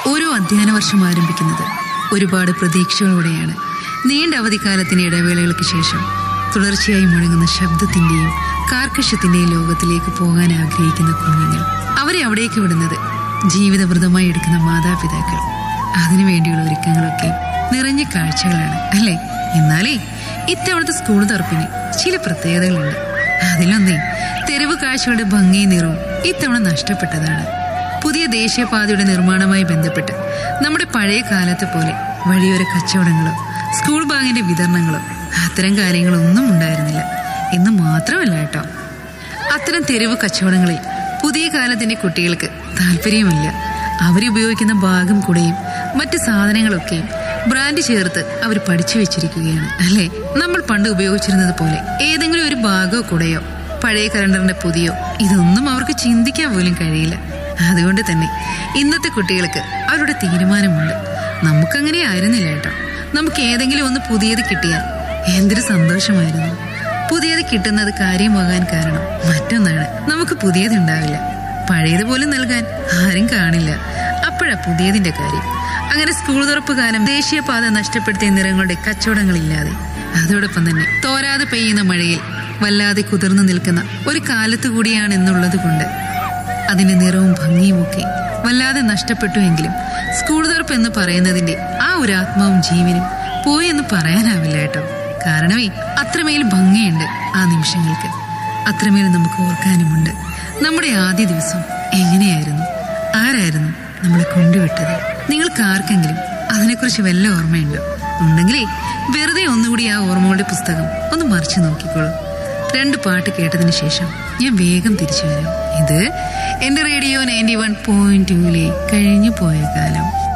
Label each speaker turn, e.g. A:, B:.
A: ഓരോ അധ്യയന വർഷം ആരംഭിക്കുന്നത് ഒരുപാട് പ്രതീക്ഷകളോടെയാണ് നീണ്ട അവധിക്കാലത്തിന് ഇടവേളകൾക്ക് ശേഷം തുടർച്ചയായി മുഴങ്ങുന്ന ശബ്ദത്തിന്റെയും കാർക്കശ്യത്തിന്റെയും ലോകത്തിലേക്ക് പോകാൻ ആഗ്രഹിക്കുന്ന കുഞ്ഞുങ്ങൾ അവരെ അവിടേക്ക് വിടുന്നത് ജീവിതവ്രതമായി എടുക്കുന്ന മാതാപിതാക്കൾ അതിനുവേണ്ടിയുള്ള ഒരുക്കങ്ങളൊക്കെ നിറഞ്ഞ കാഴ്ചകളാണ് അല്ലേ എന്നാലേ ഇത്തവണത്തെ സ്കൂൾ തുറപ്പിന് ചില പ്രത്യേകതകളുണ്ട് അതിലൊന്നേ തെരുവ് കാഴ്ചകളുടെ ഭംഗിയും നിറവും ഇത്തവണ നഷ്ടപ്പെട്ടതാണ് പുതിയ ദേശീയപാതയുടെ നിർമ്മാണവുമായി ബന്ധപ്പെട്ട് നമ്മുടെ പഴയ കാലത്തെ പോലെ വഴിയോര കച്ചവടങ്ങളോ സ്കൂൾ ബാഗിന്റെ വിതരണങ്ങളോ അത്തരം കാര്യങ്ങളൊന്നും ഉണ്ടായിരുന്നില്ല എന്ന് മാത്രമല്ല കേട്ടോ അത്തരം തെരുവ് കച്ചവടങ്ങളിൽ പുതിയ കാലത്തിന്റെ കുട്ടികൾക്ക് താല്പര്യമില്ല അവരുപയോഗിക്കുന്ന ബാഗും കുടയും മറ്റ് സാധനങ്ങളൊക്കെയും ബ്രാൻഡ് ചേർത്ത് അവർ പഠിച്ചു വെച്ചിരിക്കുകയാണ് അല്ലേ നമ്മൾ പണ്ട് ഉപയോഗിച്ചിരുന്നത് പോലെ ഏതെങ്കിലും ഒരു ബാഗോ കുടയോ പഴയ കലണ്ടറിന്റെ പുതിയോ ഇതൊന്നും അവർക്ക് ചിന്തിക്കാൻ പോലും കഴിയില്ല അതുകൊണ്ട് തന്നെ ഇന്നത്തെ കുട്ടികൾക്ക് അവരുടെ തീരുമാനമുണ്ട് നമുക്കങ്ങനെ ആയിരുന്നില്ല കേട്ടോ നമുക്ക് ഏതെങ്കിലും ഒന്ന് പുതിയത് കിട്ടിയാൽ എന്തൊരു സന്തോഷമായിരുന്നു പുതിയത് കിട്ടുന്നത് കാര്യമാകാൻ കാരണം മറ്റൊന്നാണ് നമുക്ക് പുതിയത് ഉണ്ടാവില്ല പഴയതുപോലെ നൽകാൻ ആരും കാണില്ല അപ്പോഴാ പുതിയതിന്റെ കാര്യം അങ്ങനെ സ്കൂൾ തുറപ്പ് കാലം ദേശീയപാത നഷ്ടപ്പെടുത്തിയ നിറങ്ങളുടെ കച്ചവടങ്ങളില്ലാതെ അതോടൊപ്പം തന്നെ തോരാതെ പെയ്യുന്ന മഴയിൽ വല്ലാതെ കുതിർന്നു നിൽക്കുന്ന ഒരു കാലത്തു കൂടിയാണ് എന്നുള്ളത് കൊണ്ട് അതിന്റെ നിറവും ഭംഗിയും ഒക്കെ വല്ലാതെ നഷ്ടപ്പെട്ടു എങ്കിലും സ്കൂൾ തുറപ്പ് എന്ന് പറയുന്നതിന്റെ ആ ഒരു ആത്മാവും ജീവനും പോയി എന്ന് പറയാനാവില്ല കേട്ടോ കാരണമേ അത്രമേൽ ഭംഗിയുണ്ട് ആ നിമിഷങ്ങൾക്ക് അത്രമേൽ നമുക്ക് ഓർക്കാനുമുണ്ട് നമ്മുടെ ആദ്യ ദിവസം എങ്ങനെയായിരുന്നു ആരായിരുന്നു നമ്മളെ കൊണ്ടുവിട്ടത് നിങ്ങൾക്ക് ആർക്കെങ്കിലും അതിനെക്കുറിച്ച് വല്ല ഓർമ്മയുണ്ടോ ഉണ്ടെങ്കിലേ വെറുതെ ഒന്നുകൂടി ആ ഓർമ്മകളുടെ പുസ്തകം ഒന്ന് മറിച്ചു നോക്കിക്കോളൂ രണ്ട് പാട്ട് കേട്ടതിന് ശേഷം ഞാൻ വേഗം തിരിച്ചു വരാം ഇത് എന്റെ റേഡിയോ നയൻറ്റി വൺ പോയിന്റ് ടൂലെ കഴിഞ്ഞു പോയ കാലം